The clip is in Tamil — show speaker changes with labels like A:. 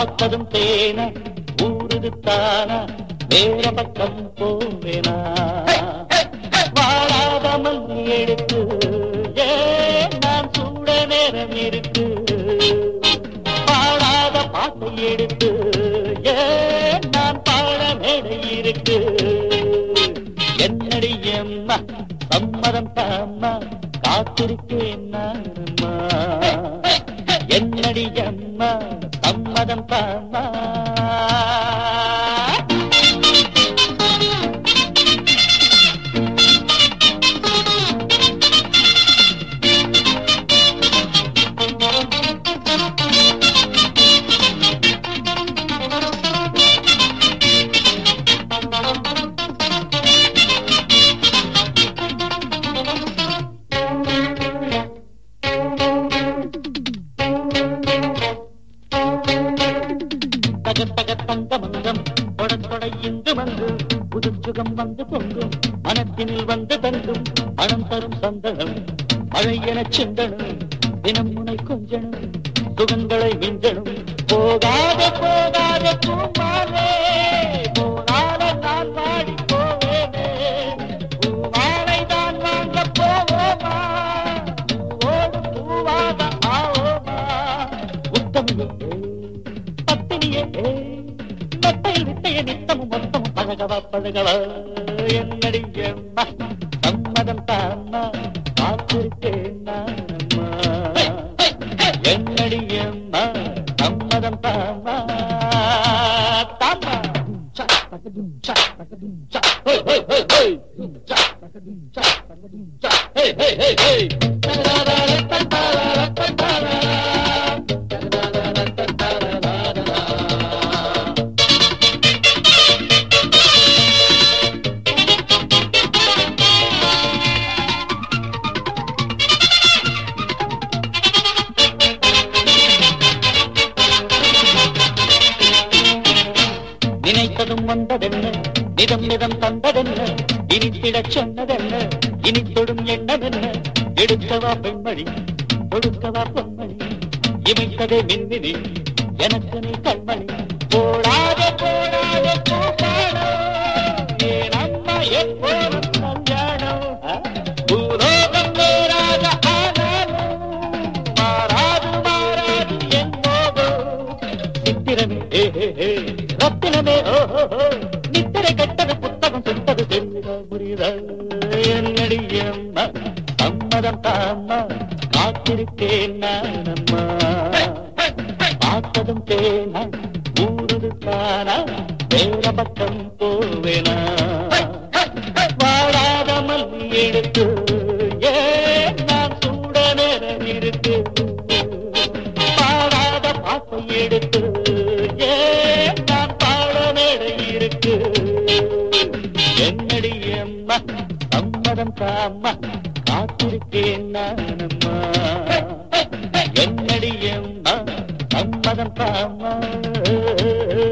A: பார்த்ததும் தேன ஊருது தானா வேற பக்கம் போவேனா வாழாத மல்லி எடுத்து ஏன் நான் சூட நேரம் இருக்கு பாடாத பாட்டை எடுத்து ஏன் நான் பாட மேடை இருக்கு என்னடி அம்மா சம்மதம் தாம்மா காத்திருக்கேன் நானம்மா என்னடி அம்மா சம்மதம் தாம்மா தக தக தங்க மங்கம் தொட தொட இங்கு வந்து புதுச்சுகம் வந்து பொங்கும் மனத்தினில் வந்து தங்கும் பணம் தரும் சந்தனம் மழை எனச் சிந்தனும் தினம் முனை கொஞ்சனும் சுகங்களை மிஞ்சனும் போகாத போகாத பூமாலே போனால நான் வாடி போவேனே பூமாலை தான் வாங்க போவோமா பூவோடு பூவாக ஆவோமா உத்தமியே பத்தினியே மெத்தையில் வித்தைய நித்தமும் மொத்தமும் பழகவா பழகவா என்னடி அம்மா சம்மதம் தாம்மா காத்திருக்கேன் நானம்மா என்னடி அம்மா சம்மதம் தாம்மா தாம்மா ஹோய், ஹோய், ஹோய், ஹோய். ஹேய், ஹேய், ஹேய், ஹேய். நினைத்ததும் வந்ததென்ன நிதம் நிதம் தந்ததென்ன இனித்திடச் சொன்னதென்ன இனித்தொடும் எண்ணமென்ன எடுக்கவா பெண்மணி கொடுக்கவா பொன்மணி இமைத்ததே மின்மினி எனக்கு நீ கண்மணி போடாத போடாத பூபாடோ என் அம்மா எப்போதும் கல்யாணம் பூலோகம் வேறாக ஆனாலும் மாறாது மாறாது என் மோகம் சித்திரமே ஏ, ஏ, ஏ, ரத்தினமே ஓஹோ நித்திரை கெட்டது புத்தகம் சுட்டது தெரியுதா புரியுதா என்னடி அம்மா சம்மதம் தாம்மா காத்திருக்கேன் நானம்மா பார்த்ததும் தேனா ஊருது தானா வேற பக்கம் போவேனா வாழாத மல்லி எடுத்து ஏன் நான் சூட நேரம் இருக்கு பாடாத பாட்டை எடுத்து ஏன் நான் பாட மேடை இருக்கு என்னடி அம்மா சம்மதம் தாம்மா காத்திருக்கேன் நானம்மா என்னடி அம்மா சம்மதம் தாம்மா